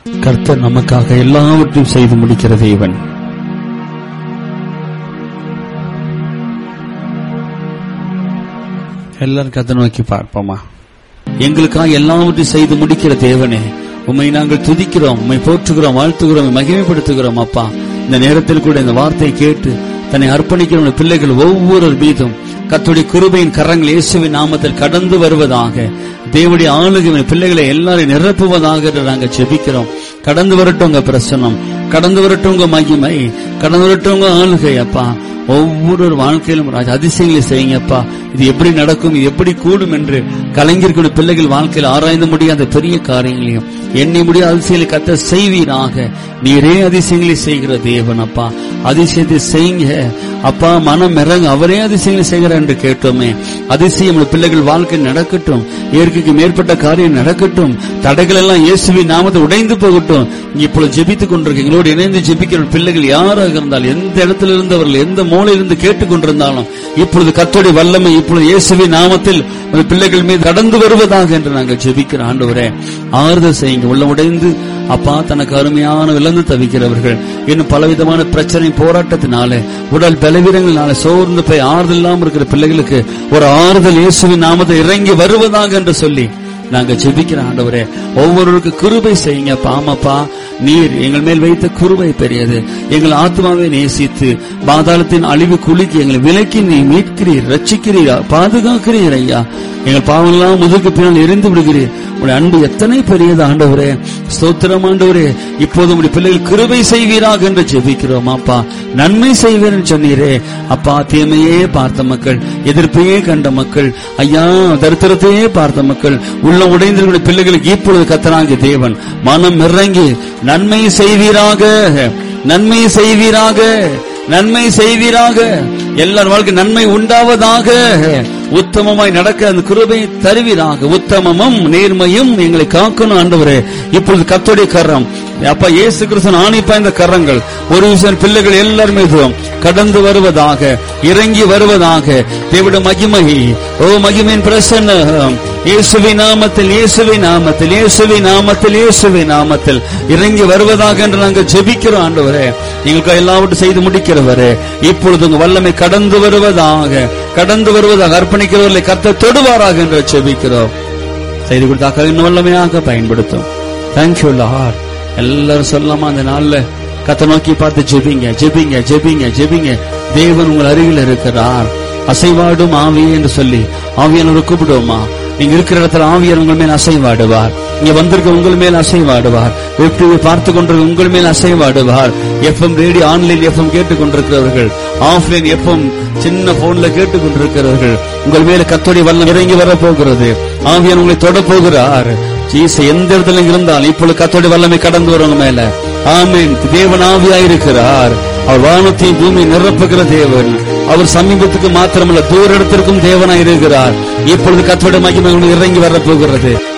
கர்த்தர் நமக்காக எல்லாவற்றையும் செய்து முடிக்கிற தேவன் எல்லாரும் கத்தை நோக்கி பார்ப்போமா எங்களுக்காக எல்லாவற்றையும் செய்து முடிக்கிற தேவனே உம்மை நாங்கள் துதிக்கிறோம் உம்மை போற்றுகிறோம் வாழ்த்துகிறோம் மகிமைப்படுத்துகிறோம் அப்பா இந்த நேரத்தில் கூட இந்த வார்த்தையை கேட்டு தன்னை அர்ப்பணிக்கிற உம்முடைய பிள்ளைகள் ஒவ்வொரு மீதும் கர்த்தருடைய கிருபையின் கரங்கள் இயேசுவின் நாமத்தில் கடந்து வருவதாக தேவனுடைய ஆளுகை உம்முடைய பிள்ளைகளை எல்லாரையும் நிரப்புவதாக என்று நாங்கள் ஜெபிக்கிறோம் கடந்து வரட்டும் உங்க பிரசனம் கடந்து வரட்டும் உங்க மகிமை கடந்து வரட்டும் உங்க ஆளுகை அப்பா ஒவ்வொரு வாழ்க்கையிலும் ராஜா அதிசயங்களை செய்யுங்கப்பா இது எப்படி நடக்கும் இது எப்படி கூடும் என்று கலைஞர்களுடைய பிள்ளைகள் வாழ்க்கையில் ஆராய்ந்து முடியாத பெரிய காரியங்களையும் எண்ணி முடியாத அதிசயங்களை கத்த செய்வீராக நீரே அதிசயங்களை செய்கிற தேவன் அப்பா அதிசயத்தை செய்யுங்க அப்பா மனம் இறங்க அவரே அதிசயங்களை செய்கிறார் என்று கேட்டோமே அதிசயம் நம்முடைய பிள்ளைகள் வாழ்க்கை நடக்கட்டும் இயற்கைக்கு மேற்பட்ட காரியம் நடக்கட்டும் தடைகள் எல்லாம் இயேசுவின் நாமத்தை உடைந்து போகட்டும் இங்க இப்பொழுது ஜெபித்துக் கொண்டிருக்க எங்களோடு இணைந்து ஜெபிக்கிற பிள்ளைகள் யாராக இருந்தாலும் எந்த இடத்துல இருந்தவர்கள் எந்த மூலையிலிருந்து கேட்டுக் கொண்டிருந்தாலும் இப்பொழுது கத்தோடைய வல்லமை இப்பொழுது இயேசுவின் நாமத்தில் அந்த பிள்ளைகள் மீது கடந்து வருவதாக என்று நாங்கள் ஜெபிக்கிற ஆண்டவரே ஆறுதல் செய்யுங்க உள்ள உடைந்து அப்பா தனக்கு அருமையான விலந்து தவிக்கிறவர்கள் இன்னும் பலவிதமான பிரச்சனை போராட்டத்தினால உடல் பலவீனங்களினால சோர்ந்து போய் ஆறுதல் இல்லாமல் இருக்கிற பிள்ளைகளுக்கு ஒரு ஆறுதல் இயேசுவின் நாமத்தை இறங்கி வருவதாக என்று சொல்லி நாங்க ஜெபிக்கிற ஆண்டவரே ஒவ்வொருவருக்கு கிருபை செய்யுங்க பாமப்பா நீர் எங்கள் மேல் வைத்த குருவை பெரியது எங்கள் ஆத்மாவை நேசித்து பாதாளத்தின் அழிவு குலுக்கி எங்களை விலக்கி நீ மீட்கிறீர் ரட்சிக்கிறீர் பாதுகாக்கிறீர் ஐயா எங்கள் பாவம்லாம் முதுகு பின்னால் எரிந்து விடுகிறீர் உடைய அன்பு எத்தனை பெரியது ஆண்டவரே ஸ்தோத்திரம் ஆண்டவரே இப்போது உடைய பிள்ளைகள் கிருபை செய்வீராக என்று ஜெபிக்கிறோம் அப்பா நன்மை செய்வீர் என்று சொன்னீரே அப்பா தீமையே பார்த்த மக்கள் எதிர்ப்பையே கண்ட மக்கள் ஐயா தரித்திரத்தையே பார்த்த மக்கள் உள்ள உடைந்திருக்கிற பிள்ளைகளுக்கு இப்பொழுது கத்தராகிய தேவன் மனம் இறங்கி நன்மை செய்வீராக நன்மை செய்வீராக நன்மை செய்வீராக எல்லார் வாழ்க்கை நன்மை உண்டாவதாக உத்தமமாய் நடக்க அந்த கிருபை தருவீராக உத்தமமும் நேர்மையும் எங்களை காக்கணும் ஆண்டவரே இப்பொழுது கத்தோடைய கரம் அப்பா இயேசு கிறிஸ்தன் ஆணி பாய்ந்த கரங்கள் ஒரு விஷயம் பிள்ளைகள் எல்லார் மீதும் கடந்து வருவதாக இறங்கி வருவதாக தேவிட மகிமை ஓ மகிமையின் பிரசன்னம் இயேசுவி நாமத்தில் இயேசுவி நாமத்தில் இயேசுவி நாமத்தில் இயேசுவி நாமத்தில் இறங்கி வருவதாக என்று நாங்கள் ஜெபிக்கிறோம் ஆண்டவரே எங்களுக்கு எல்லாவற்றையும் செய்து முடிக்கிறவரே இப்பொழுது உங்க வல்லமை கடந்து வருவதாக கடந்து வருவதாக அர்ப்பணிக்கிறவர்களை கத்த தொடுவாராக என்று ஜெபிக்கிறோம் செய்து கொடுத்தாக்க இன்னும் வல்லமையாக பயன்படுத்தும் தேங்க்யூ லார்ட் எல்லாரும் சொல்லாம அந்த நாள்ல கத்த நோக்கி பார்த்து ஜெபிங்க ஜெபிங்க ஜெபிங்க ஜெபிங்க தேவன் உங்கள் அருகில் இருக்கிறார் அசைவாடும் ஆவியே என்று சொல்லி ஆவியானவரை கூப்பிடுவோமா நீங்க இருக்கிற இடத்துல ஆவியர் உங்கள் மேல் அசைவாடுவார் இங்க வந்திருக்க உங்கள் மேல் அசைவாடுவார் வெற்றி பார்த்து கொண்டிருக்க உங்கள் மேல் அசைவாடுவார் எஃப்எம் ரேடியோ ஆன்லைன் எஃப்எம் கேட்டுக் கொண்டிருக்கிறவர்கள் ஆஃப்லைன் எஃப்எம் சின்ன போன்ல கேட்டுக் கொண்டிருக்கிறவர்கள் உங்கள் மேல கத்தோடைய வல்லம் இறங்கி வர போகிறது ஆவியான் உங்களை தொட போகிறார் ஜீச எந்த இடத்துல இருந்தால் இப்பொழுது கத்தோடைய வல்லமை கடந்து வரவங்க மேல ஆமீன் தேவன் ஆவியாயிருக்கிறார் அவர் வானத்தை பூமி நிரப்புகிற தேவன் அவர் சமீபத்துக்கு மாத்திரமல்ல தூர இடத்திற்கும் தேவனாய் இருக்கிறார் இப்பொழுது கத்தோட மகிமை இறங்கி வரப்போகிறது